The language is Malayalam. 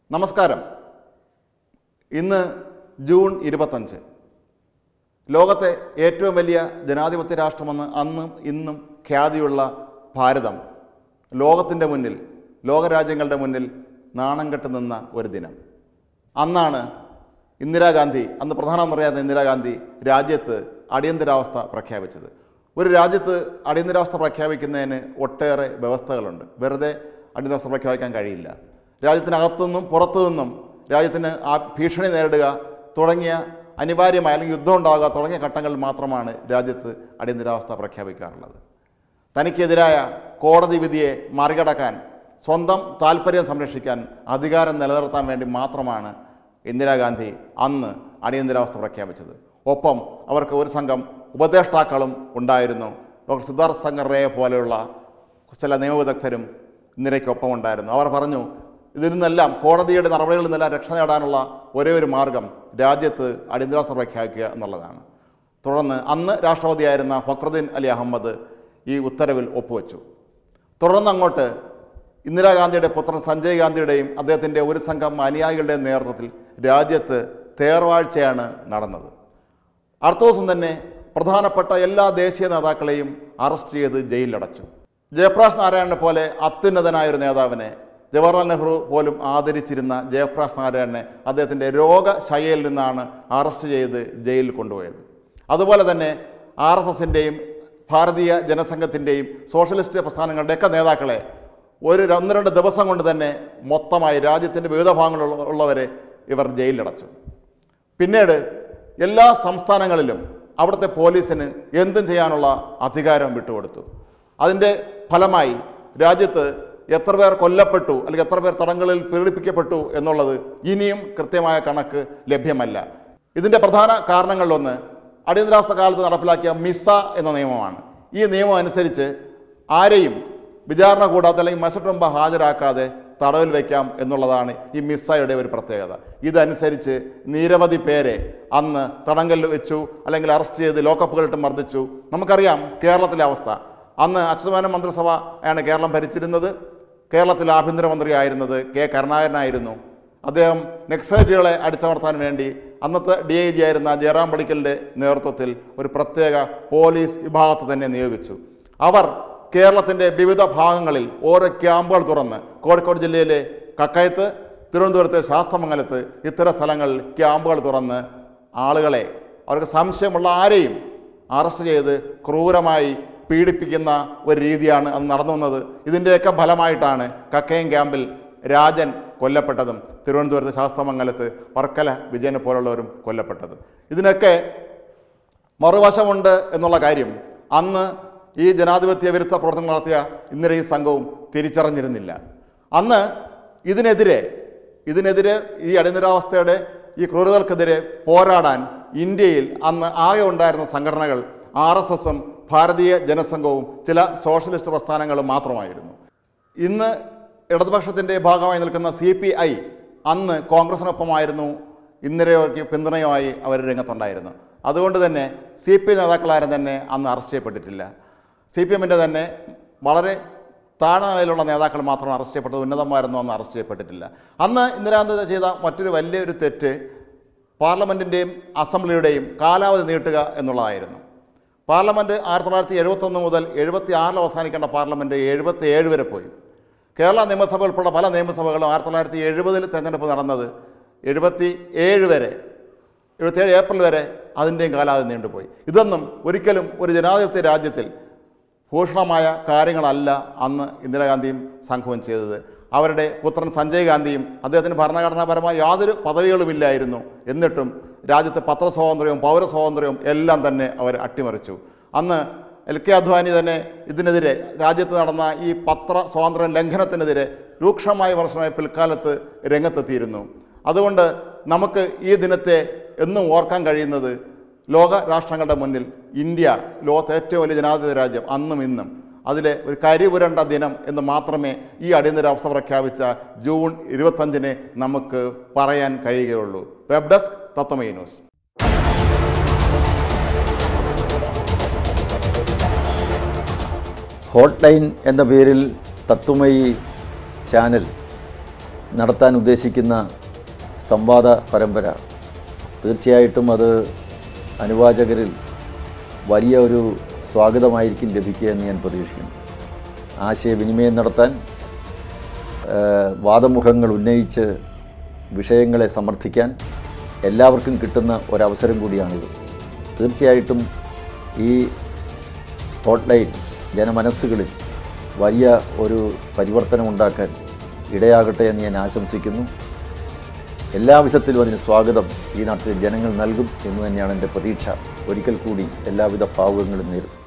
നമസ്കാരം ഇന്ന് ജൂൺ ഇരുപത്തഞ്ച് ലോകത്തെ ഏറ്റവും വലിയ ജനാധിപത്യ രാഷ്ട്രമെന്ന് അന്നും ഇന്നും ഖ്യാതിയുള്ള ഭാരതം ലോകത്തിൻ്റെ മുന്നിൽ ലോകരാജ്യങ്ങളുടെ മുന്നിൽ നാണം കെട്ട് നിന്ന ഒരു ദിനം അന്നാണ് ഇന്ദിരാഗാന്ധി അന്ന് പ്രധാനമന്ത്രിയായിരുന്ന ഇന്ദിരാഗാന്ധി രാജ്യത്ത് അടിയന്തരാവസ്ഥ പ്രഖ്യാപിച്ചത് ഒരു രാജ്യത്ത് അടിയന്തരാവസ്ഥ പ്രഖ്യാപിക്കുന്നതിന് ഒട്ടേറെ വ്യവസ്ഥകളുണ്ട് വെറുതെ അടിയന്തരാവസ്ഥ പ്രഖ്യാപിക്കാൻ കഴിയില്ല രാജ്യത്തിനകത്തുനിന്നും പുറത്തു നിന്നും രാജ്യത്തിന് ആ ഭീഷണി നേരിടുക തുടങ്ങിയ അനിവാര്യമായ അല്ലെങ്കിൽ യുദ്ധം ഉണ്ടാകുക തുടങ്ങിയ ഘട്ടങ്ങളിൽ മാത്രമാണ് രാജ്യത്ത് അടിയന്തരാവസ്ഥ പ്രഖ്യാപിക്കാറുള്ളത് തനിക്കെതിരായ കോടതി വിധിയെ മറികടക്കാൻ സ്വന്തം താല്പര്യം സംരക്ഷിക്കാൻ അധികാരം നിലനിർത്താൻ വേണ്ടി മാത്രമാണ് ഇന്ദിരാഗാന്ധി അന്ന് അടിയന്തരാവസ്ഥ പ്രഖ്യാപിച്ചത് ഒപ്പം അവർക്ക് ഒരു സംഘം ഉപദേഷ്ടാക്കളും ഉണ്ടായിരുന്നു ഡോക്ടർ സിദ്ധാർത്ഥ് ശങ്കർ റേയെ പോലെയുള്ള ചില നിയമവിദഗ്ധരും ഇന്ദിരയ്ക്കൊപ്പം ഉണ്ടായിരുന്നു അവർ പറഞ്ഞു ഇതിൽ നിന്നെല്ലാം കോടതിയുടെ നടപടികളിൽ നിന്നെല്ലാം രക്ഷ നേടാനുള്ള ഒരേ ഒരു മാർഗം രാജ്യത്ത് അടിയന്തരാവസ്ഥ പ്രഖ്യാപിക്കുക എന്നുള്ളതാണ് തുടർന്ന് അന്ന് രാഷ്ട്രപതിയായിരുന്ന ഫക്രുദ്ദീൻ അലി അഹമ്മദ് ഈ ഉത്തരവിൽ ഒപ്പുവെച്ചു തുടർന്ന് അങ്ങോട്ട് ഇന്ദിരാഗാന്ധിയുടെ പുത്രൻ സഞ്ജയ് ഗാന്ധിയുടെയും അദ്ദേഹത്തിൻ്റെ ഒരു സംഘം അനുയായികളുടെയും നേതൃത്വത്തിൽ രാജ്യത്ത് തേർവാഴ്ചയാണ് നടന്നത് അടുത്ത ദിവസം തന്നെ പ്രധാനപ്പെട്ട എല്ലാ ദേശീയ നേതാക്കളെയും അറസ്റ്റ് ചെയ്ത് ജയിലിലടച്ചു ജയപ്രകാശ് നാരായണനെ പോലെ അത്യുന്നതനായ ഒരു നേതാവിനെ ജവഹർലാൽ നെഹ്റു പോലും ആദരിച്ചിരുന്ന ജയപ്രകാശ് നാരായണനെ അദ്ദേഹത്തിൻ്റെ രോഗശയ്യയിൽ നിന്നാണ് അറസ്റ്റ് ചെയ്ത് ജയിലിൽ കൊണ്ടുപോയത് അതുപോലെ തന്നെ ആർ എസ് എസിൻ്റെയും ഭാരതീയ ജനസംഘത്തിൻ്റെയും സോഷ്യലിസ്റ്റ് പ്രസ്ഥാനങ്ങളുടെയൊക്കെ നേതാക്കളെ ഒരു ഒന്ന് രണ്ട് ദിവസം കൊണ്ട് തന്നെ മൊത്തമായി രാജ്യത്തിൻ്റെ വിവിധ ഭാഗങ്ങളിലുള്ള ഉള്ളവരെ ഇവർ ജയിലിലടച്ചു പിന്നീട് എല്ലാ സംസ്ഥാനങ്ങളിലും അവിടുത്തെ പോലീസിന് എന്തും ചെയ്യാനുള്ള അധികാരം വിട്ടുകൊടുത്തു അതിൻ്റെ ഫലമായി രാജ്യത്ത് എത്ര പേർ കൊല്ലപ്പെട്ടു അല്ലെങ്കിൽ എത്ര പേർ തടങ്കലിൽ പീഡിപ്പിക്കപ്പെട്ടു എന്നുള്ളത് ഇനിയും കൃത്യമായ കണക്ക് ലഭ്യമല്ല ഇതിൻ്റെ പ്രധാന കാരണങ്ങളിലൊന്ന് അടിയന്തരാവസ്ഥ കാലത്ത് നടപ്പിലാക്കിയ മിസ എന്ന നിയമമാണ് ഈ നിയമം അനുസരിച്ച് ആരെയും വിചാരണ കൂടാതെ അല്ലെങ്കിൽ മസറ്റ് മുമ്പ് ഹാജരാക്കാതെ തടവിൽ വയ്ക്കാം എന്നുള്ളതാണ് ഈ മിസ്സയുടെ ഒരു പ്രത്യേകത ഇതനുസരിച്ച് നിരവധി പേരെ അന്ന് തടങ്കലിൽ വെച്ചു അല്ലെങ്കിൽ അറസ്റ്റ് ചെയ്ത് ലോക്കപ്പുകളിട്ട് മർദ്ദിച്ചു നമുക്കറിയാം കേരളത്തിലെ അവസ്ഥ അന്ന് അച്യുതമേനോൻ മന്ത്രിസഭ ആണ് കേരളം ഭരിച്ചിരുന്നത് കേരളത്തിൽ ആഭ്യന്തരമന്ത്രിയായിരുന്നത് കെ കരുണാകരനായിരുന്നു അദ്ദേഹം നക്സലൈറ്റുകളെ അടിച്ചമർത്താൻ വേണ്ടി അന്നത്തെ ഡി ഐ ജി ആയിരുന്ന ജയറാം പടിക്കലിൻ്റെ നേതൃത്വത്തിൽ ഒരു പ്രത്യേക പോലീസ് വിഭാഗത്തെ തന്നെ നിയോഗിച്ചു അവർ കേരളത്തിൻ്റെ വിവിധ ഭാഗങ്ങളിൽ ഓരോ ക്യാമ്പുകൾ തുറന്ന് കോഴിക്കോട് ജില്ലയിലെ കക്കയത്ത് തിരുവനന്തപുരത്തെ ശാസ്തമംഗലത്ത് ഇത്തരം സ്ഥലങ്ങളിൽ ക്യാമ്പുകൾ തുറന്ന് ആളുകളെ അവർക്ക് സംശയമുള്ള ആരെയും അറസ്റ്റ് ചെയ്ത് ക്രൂരമായി പീഡിപ്പിക്കുന്ന ഒരു രീതിയാണ് അന്ന് നടന്നു വന്നത് ഇതിൻ്റെയൊക്കെ ഫലമായിട്ടാണ് കക്കയം ക്യാമ്പിൽ രാജൻ കൊല്ലപ്പെട്ടതും തിരുവനന്തപുരത്ത് ശാസ്തമംഗലത്ത് വർക്കല വിജയനെ പോലുള്ളവരും കൊല്ലപ്പെട്ടത് ഇതിനൊക്കെ മറുവശമുണ്ട് എന്നുള്ള കാര്യം അന്ന് ഈ ജനാധിപത്യ വിരുദ്ധ പ്രവർത്തനങ്ങൾ നടത്തിയ ഇന്ദിരയും സംഘവും തിരിച്ചറിഞ്ഞിരുന്നില്ല അന്ന് ഇതിനെതിരെ ഇതിനെതിരെ ഈ അടിയന്തരാവസ്ഥയുടെ ഈ ക്രൂരതകൾക്കെതിരെ പോരാടാൻ ഇന്ത്യയിൽ അന്ന് ആകെ ഉണ്ടായിരുന്ന സംഘടനകൾ ആർ എസ് എസും ഭാരതീയ ജനസംഘവും ചില സോഷ്യലിസ്റ്റ് പ്രസ്ഥാനങ്ങളും മാത്രമായിരുന്നു ഇന്ന് ഇടതുപക്ഷത്തിൻ്റെ ഭാഗമായി നിൽക്കുന്ന സി പി ഐ അന്ന് കോൺഗ്രസിനൊപ്പമായിരുന്നു ഇന്ദിരയ്ക്ക് പിന്തുണയുമായി അവർ രംഗത്തുണ്ടായിരുന്നു അതുകൊണ്ട് തന്നെ സി പി ഐ നേതാക്കളാരും തന്നെ അന്ന് അറസ്റ്റ് ചെയ്യപ്പെട്ടിട്ടില്ല സി പി എമ്മിൻ്റെ തന്നെ വളരെ താഴ്ന്ന നിലയിലുള്ള നേതാക്കൾ മാത്രം അറസ്റ്റ് ചെയ്യപ്പെട്ടത് ഉന്നതന്മാരൊന്നും അന്ന് അറസ്റ്റ് ചെയ്യപ്പെട്ടിട്ടില്ല അന്ന് ഇന്ദിരാഗാന്ധി ചെയ്ത മറ്റൊരു വലിയൊരു തെറ്റ് പാർലമെൻറ്റിൻ്റെയും അസംബ്ലിയുടെയും കാലാവധി നീട്ടുക എന്നുള്ളതായിരുന്നു പാർലമെൻറ്റ് ആയിരത്തി തൊള്ളായിരത്തി എഴുപത്തൊന്ന് മുതൽ എഴുപത്തി ആറിൽ അവസാനിക്കേണ്ട പാർലമെൻറ്റ് എഴുപത്തി ഏഴ് വരെ പോയി കേരള നിയമസഭ ഉൾപ്പെടെ പല നിയമസഭകളും ആയിരത്തി തൊള്ളായിരത്തി എഴുപതിൽ തെരഞ്ഞെടുപ്പ് നടന്നത് എഴുപത്തി ഏഴ് വരെ എഴുപത്തിയേഴ് ഏപ്രിൽ വരെ അതിൻ്റെയും കാലാവധി നീണ്ടുപോയി ഇതൊന്നും ഒരിക്കലും ഒരു ജനാധിപത്യ രാജ്യത്തിൽ ഭൂഷണമായ കാര്യങ്ങളല്ല അന്ന് ഇന്ദിരാഗാന്ധിയും സംഘവും ചെയ്തത് അവരുടെ പുത്രൻ സഞ്ജയ് ഗാന്ധിയും അദ്ദേഹത്തിന് ഭരണഘടനാപരമായ യാതൊരു പദവികളുമില്ലായിരുന്നു എന്നിട്ടും രാജ്യത്തെ പത്രസ്വാതന്ത്ര്യവും പൗരസ്വാതന്ത്ര്യവും എല്ലാം തന്നെ അവർ അട്ടിമറിച്ചു അന്ന് എൽ കെ അദ്വാനി തന്നെ ഇതിനെതിരെ രാജ്യത്ത് നടന്ന ഈ പത്ര സ്വാതന്ത്ര്യ ലംഘനത്തിനെതിരെ രൂക്ഷമായ വിമർശനമായി പിൽക്കാലത്ത് രംഗത്തെത്തിയിരുന്നു അതുകൊണ്ട് നമുക്ക് ഈ ദിനത്തെ എന്നും ഓർക്കാൻ കഴിയുന്നത് ലോക രാഷ്ട്രങ്ങളുടെ മുന്നിൽ ഇന്ത്യ ലോകത്തെ ഏറ്റവും വലിയ ജനാധിപത്യ രാജ്യം അന്നും ഇന്നും അതിലെ ഒരു കരിപുരണ്ട ദിനം എന്ന് മാത്രമേ ഈ അടിയന്തരാവസ്ഥ പ്രഖ്യാപിച്ച ജൂൺ ഇരുപത്തഞ്ചിന് നമുക്ക് പറയാൻ കഴിയുകയുള്ളൂ web desk Tattvamayi news hot line എന്ന പേരിൽ തത്വമയി ചാനൽ നടത്താൻ ഉദ്ദേശിക്കുന്ന സംവാദ പരമ്പര തീർച്ചയായിട്ടും അത് അനുവാചകരിൽ വലിയ ഒരു സ്വാഗതമായിരിക്കും ലഭിക്കുക എന്ന് ഞാൻ പ്രതീക്ഷിക്കുന്നു ആശയവിനിമയം നടത്താൻ ഏഹ്, വാദമുഖങ്ങൾ ഉന്നയിച്ച് വിഷയങ്ങളെ സമർത്ഥിക്കാൻ എല്ലാവർക്കും കിട്ടുന്ന ഒരവസരം കൂടിയാണിത് തീർച്ചയായിട്ടും ഈ ഹോട്ട്ലൈൻ ജനമനസ്സുകളിൽ വലിയ ഒരു പരിവർത്തനം ഉണ്ടാക്കാൻ ഇടയാകട്ടെ എന്ന് ഞാൻ ആശംസിക്കുന്നു എല്ലാവിധത്തിലും അതിന് സ്വാഗതം ഈ നാട്ടിലെ ജനങ്ങൾ നൽകും എന്ന് തന്നെയാണ് എൻ്റെ പ്രതീക്ഷ ഒരിക്കൽ കൂടി എല്ലാവിധ ഭാവുകങ്ങളും നേരും